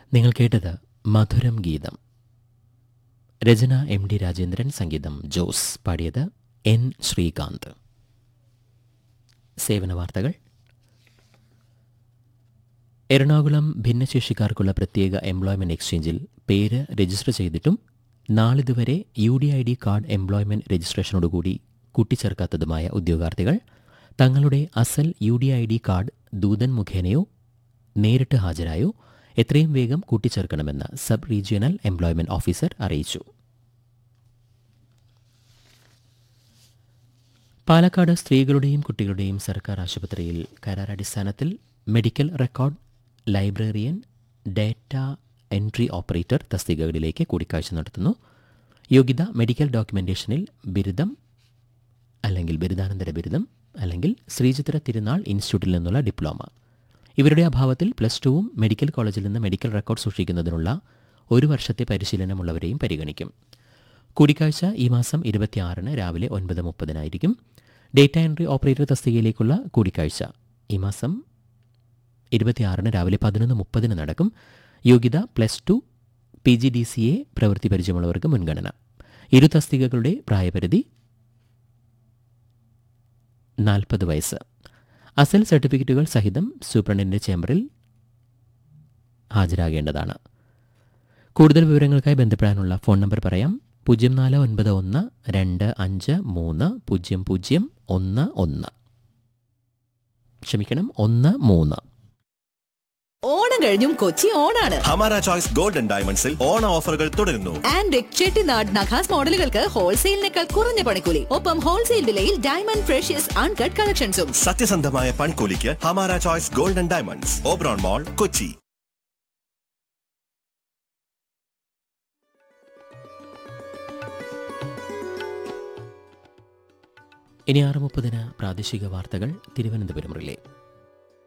നിങ്ങൾ കേട്ടത് മധുരം ഗീതം രചന എം ഡി രാജേന്ദ്രൻ സംഗീതം ജോസ് പാടിയത് എൻ ശ്രീകാന്ത് സേവന വാർത്തകൾ എറണാകുളം ഭിന്നശേഷിക്കാർക്കുള്ള പ്രത്യേക എംപ്ലോയ്മെന്റ് എക്സ്ചേഞ്ചിൽ പേര് രജിസ്റ്റർ ചെയ്തിട്ടും നാളിതുവരെ U D I D card employment രജിസ്ട്രേഷനോടുകൂടി കൂട്ടിച്ചേർക്കാത്തതുമായ ഉദ്യോഗാർത്ഥികൾ തങ്ങളുടെ അസൽ U D I D card ദൂതൻ മുഖേനയോ നേരിട്ട് ഹാജരായോ എത്രയും വേഗം കൂട്ടിച്ചേർക്കണമെന്ന് സബ് റീജിയണൽ എംപ്ലോയ്മെന്റ് ഓഫീസർ അറിയിച്ചു പാലക്കാട് സ്ത്രീകളുടെയും കുട്ടികളുടെയും സർക്കാർ ആശുപത്രിയിൽ കരാറടിസ്ഥാനത്തിൽ medical record librarian data entry operator തസ്തികകളിലേക്ക് കൂടിക്കാഴ്ച നടത്തുന്നു യോഗ്യത മെഡിക്കൽ ഡോക്യുമെന്റേഷനിൽ ബിരുദം അല്ലെങ്കിൽ ബിരുദാനന്തര ബിരുദം അല്ലെങ്കിൽ ശ്രീചിത്ര തിരുനാൾ ഇൻസ്റ്റിറ്റ്യൂട്ടിൽ നിന്നുള്ള ഡിപ്ലോമ ഇവരുടെ അഭാവത്തിൽ പ്ലസ് ടുവും മെഡിക്കൽ കോളേജിൽ നിന്ന് മെഡിക്കൽ റെക്കോർഡ് സൂക്ഷിക്കുന്നതിനുള്ള ഒരു വർഷത്തെ പരിശീലനമുള്ളവരെയും പരിഗണിക്കും കൂടിക്കാഴ്ച ഈ മാസം ഇരുപത്തിയാറിന് രാവിലെ ഒൻപത് മുപ്പതിനായിരിക്കും ഡേറ്റ എൻട്രി ഓപ്പറേറ്റർ തസ്തികയിലേക്കുള്ള കൂടിക്കാഴ്ച ഈ മാസം ഇരുപത്തിയാറിന് രാവിലെ പതിനൊന്ന് മുപ്പതിന് നടക്കും യോഗ്യത plus two P G D C A പ്രവൃത്തി പരിചയമുള്ളവർക്ക് മുൻഗണന ഇരു തസ്തികകളുടെ പ്രായപരിധി നാൽപ്പത് വയസ്സ് അസൽ സർട്ടിഫിക്കറ്റുകൾ സഹിതം സൂപ്രണ്ടിൻ്റെ ചേംബറിൽ ഹാജരാകേണ്ടതാണ് കൂടുതൽ വിവരങ്ങൾക്കായി ബന്ധപ്പെടാനുള്ള ഫോൺ നമ്പർ പറയാം പൂജ്യം നാല് ഒൻപത് ഒന്ന് രണ്ട് അഞ്ച് മൂന്ന് പൂജ്യം പൂജ്യം ഒന്ന് ഒന്ന് ക്ഷമിക്കണം ഒന്ന് മൂന്ന് ഓണം കഴിഞ്ഞും കൊച്ചി ഓണാണ് ഹമാര ചോയ്സ് ഗോൾഡൻ ഡയമണ്ട്സിൽ ഓണ ഓഫറുകൾ തുടരുന്നു ആൻഡ് ചെട്ടിനാട് നഖാസ് മോഡലുകൾക്ക് ഹോൾസെയിലിനേക്കാൾ കുറഞ്ഞ പണിക്കൂലി ഒപ്പം ഹോൾസെയിൽ വിലയിൽ ഡയമണ്ട് ഫ്രഷ്യസ് അൺകട്ട് കളക്ഷൻസും സത്യസന്ധമായ പണിക്കൂലിക്ക് ഹമാര choice golden diamonds Oberon mall Kochi ഇനി ആറ് മുപ്പതിന് പ്രാദേശിക വാർത്തകൾ തിരുവനന്തപുരം റിലേ